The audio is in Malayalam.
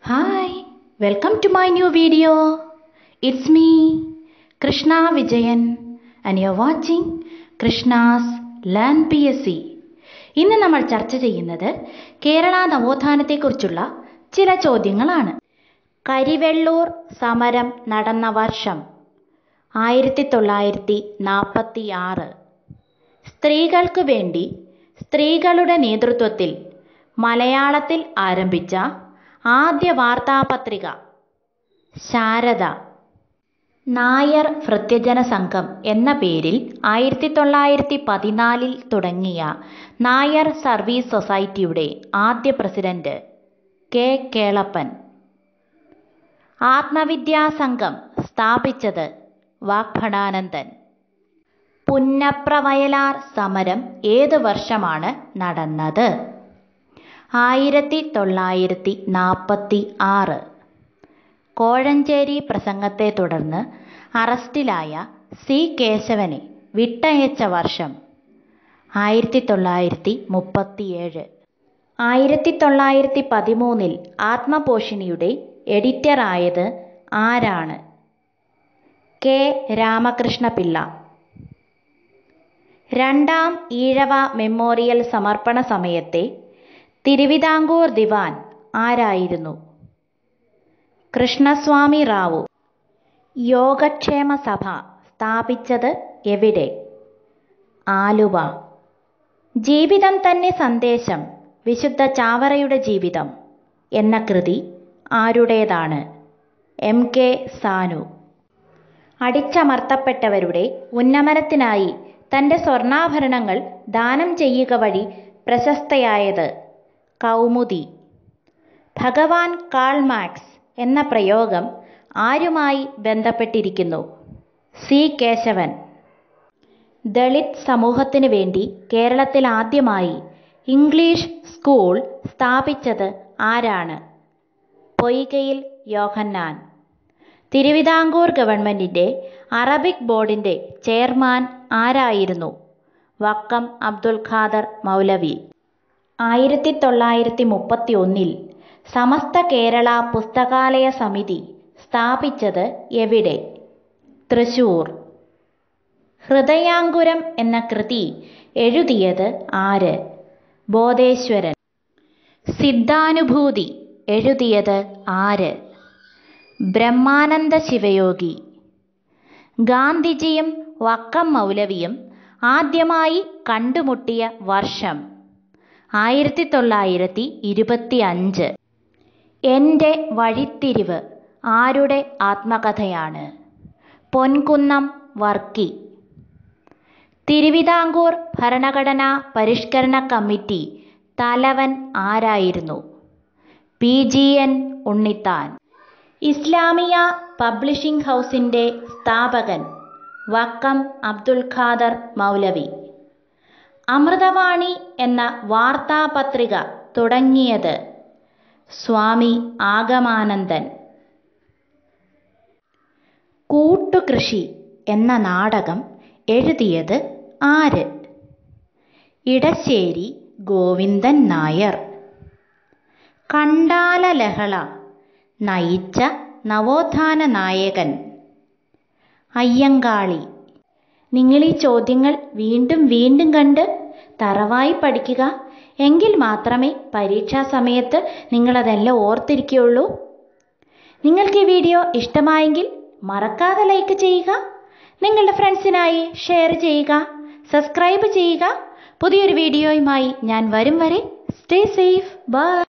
Hi, welcome to my new video. It's me, Krishna Vijayan, and you're watching Krishna's Learn PSC. ഇന്ന് നമ്മൾ ചർച്ച ചെയ്യുന്നത് കേരള നവോത്ഥാനത്തെക്കുറിച്ചുള്ള ചില ചോദ്യങ്ങളാണ് കരിവെള്ളൂർ സമരം നടന്ന വർഷം ആയിരത്തി തൊള്ളായിരത്തി നാൽപ്പത്തി ആറ് സ്ത്രീകൾക്ക് വേണ്ടി സ്ത്രീകളുടെ നേതൃത്വത്തിൽ മലയാളത്തിൽ ആരംഭിച്ച ആദ്യ വാർത്താപത്രിക ശാരദ നായർ ഭൃത്യജന സംഘം എന്ന പേരിൽ ആയിരത്തി തൊള്ളായിരത്തി പതിനാലിൽ തുടങ്ങിയ നായർ സർവീസ് സൊസൈറ്റിയുടെ ആദ്യ പ്രസിഡന്റ് കെ കേളപ്പൻ ആത്മവിദ്യാസംഘം സ്ഥാപിച്ചത് വാഗ്ഭടാനന്ദൻ പുന്നപ്ര വയലാർ സമരം ഏത് വർഷമാണ് നടന്നത് ആയിരത്തി തൊള്ളായിരത്തി നാൽപ്പത്തി ആറ് കോഴഞ്ചേരി പ്രസംഗത്തെ തുടർന്ന് അറസ്റ്റിലായ സി കേശവനെ വിട്ടയച്ച വർഷം ആയിരത്തി തൊള്ളായിരത്തി മുപ്പത്തിയേഴ് ആയിരത്തി തൊള്ളായിരത്തി പതിമൂന്നിൽ ആത്മപോഷിണിയുടെ എഡിറ്ററായത് ആരാണ് കെ രാമകൃഷ്ണപിള്ള രണ്ടാം ഈഴവ മെമ്മോറിയൽ സമർപ്പണ സമയത്തെ തിരുവിതാംകൂർ ദിവാൻ ആരായിരുന്നു കൃഷ്ണസ്വാമി റാവു യോഗക്ഷേമ സഭ സ്ഥാപിച്ചത് എവിടെ ആലുവ ജീവിതം തന്നെ സന്ദേശം വിശുദ്ധ ചാവറയുടെ ജീവിതം എന്ന കൃതി ആരുടേതാണ് എം കെ സാനു അടിച്ചമർത്തപ്പെട്ടവരുടെ ഉന്നമനത്തിനായി തൻ്റെ സ്വർണ്ണാഭരണങ്ങൾ ദാനം ചെയ്യുക വഴി പ്രശസ്തയായത് കൗമുദി ഭഗവാൻ കാൾ മാക്സ് എന്ന പ്രയോഗം ആരുമായി ബന്ധപ്പെട്ടിരിക്കുന്നു സി കേശവൻ ദളിത് സമൂഹത്തിനു വേണ്ടി കേരളത്തിൽ ആദ്യമായി ഇംഗ്ലീഷ് സ്കൂൾ സ്ഥാപിച്ചത് ആരാണ് പൊയ്കയിൽ യോഹന്നാൻ തിരുവിതാംകൂർ ഗവൺമെൻറ്റിൻ്റെ അറബിക് ബോർഡിൻ്റെ ചെയർമാൻ ആരായിരുന്നു വക്കം അബ്ദുൽ ഖാദർ മൗലവി ആയിരത്തി തൊള്ളായിരത്തി മുപ്പത്തി ഒന്നിൽ സമസ്ത കേരള പുസ്തകാലയ സമിതി സ്ഥാപിച്ചത് എവിടെ തൃശൂർ ഹൃദയാങ്കുരം എന്ന കൃതി എഴുതിയത് ആര് ബോധേശ്വരൻ സിദ്ധാനുഭൂതി എഴുതിയത് ആര് ബ്രഹ്മാനന്ദ ശിവയോഗി ഗാന്ധിജിയും വക്കം മൗലവിയും ആദ്യമായി കണ്ടുമുട്ടിയ വർഷം ആയിരത്തി തൊള്ളായിരത്തി ഇരുപത്തി അഞ്ച് എൻ്റെ വഴിത്തിരിവ് ആരുടെ ആത്മകഥയാണ് പൊൻകുന്നം വർക്കി തിരുവിതാംകൂർ ഭരണഘടനാ പരിഷ്കരണ കമ്മിറ്റി തലവൻ ആരായിരുന്നു P G N Unnithan Islamia publishing ഹൗസിൻ്റെ സ്ഥാപകൻ വക്കം അബ്ദുൽ ഖാദർ മൗലവി അമൃതവാണി എന്ന വാർത്താപത്രിക തുടങ്ങിയത് സ്വാമി ആഗമാനന്ദൻ കൂട്ടുകൃഷി എന്ന നാടകം എഴുതിയത് ആര് ഇടശ്ശേരി ഗോവിന്ദൻ നായർ കണ്ടാല ലഹള നയിച്ച നവോത്ഥാന നായകൻ അയ്യങ്കാളി നിങ്ങൾ ഈ ചോദ്യങ്ങൾ വീണ്ടും വീണ്ടും കണ്ട് തറവായി പഠിക്കുക എങ്കിൽ മാത്രമേ പരീക്ഷാ സമയത്ത് നിങ്ങളതെല്ലാം ഓർത്തിരിക്കുകയുള്ളൂ നിങ്ങൾക്ക് ഈ വീഡിയോ ഇഷ്ടമായെങ്കിൽ മറക്കാതെ ലൈക്ക് ചെയ്യുക നിങ്ങളുടെ ഫ്രണ്ട്സിനായി ഷെയർ ചെയ്യുക സബ്സ്ക്രൈബ് ചെയ്യുക പുതിയൊരു വീഡിയോയുമായി ഞാൻ വരും വരെ സ്റ്റേ സേഫ് ബൈ